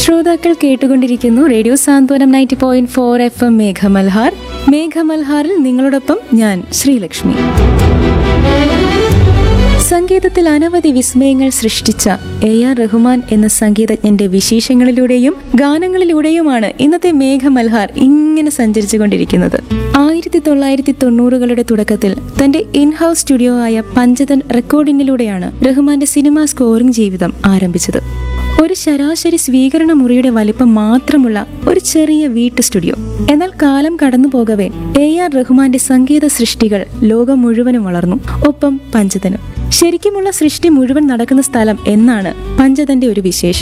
ശ്രോതാക്കൾ കേട്ടുകൊണ്ടിരിക്കുന്നു radio Santhwanam ninety point four F M Meghamalhar മേഘമൽഹാറിൽ നിങ്ങളോടൊപ്പം ഞാൻ ശ്രീലക്ഷ്മി സംഗീതത്തിൽ അനവധി വിസ്മയങ്ങൾ സൃഷ്ടിച്ച എ ആർ റഹ്മാൻ എന്ന സംഗീതജ്ഞന്റെ വിശേഷങ്ങളിലൂടെയും ഗാനങ്ങളിലൂടെയുമാണ് ഇന്നത്തെ മേഘമൽഹാർ ഇങ്ങനെ സഞ്ചരിച്ചുകൊണ്ടിരിക്കുന്നത് ആയിരത്തി തൊള്ളായിരത്തി തൊണ്ണൂറുകളുടെ തുടക്കത്തിൽ തന്റെ ഇൻഹൌസ് സ്റ്റുഡിയോ ആയ പഞ്ചതൻ റെക്കോർഡിങ്ങിലൂടെയാണ് റഹ്മാന്റെ സിനിമാ സ്കോറിംഗ് ജീവിതം ആരംഭിച്ചത് ഒരു ശരാശരി സ്വീകരണ മുറിയുടെ വലിപ്പം മാത്രമുള്ള ഒരു ചെറിയ വീട്ടു സ്റ്റുഡിയോ എന്നാൽ കാലം കടന്നു പോകവേ എ ആർ റഹ്മാന്റെ സംഗീത സൃഷ്ടികൾ ലോകം മുഴുവനും വളർന്നു ഒപ്പം പഞ്ചതനും ശരിക്കുമുള്ള സൃഷ്ടി മുഴുവൻ നടക്കുന്ന സ്ഥലം എന്നാണ് പഞ്ചതന്റെ ഒരു വിശേഷം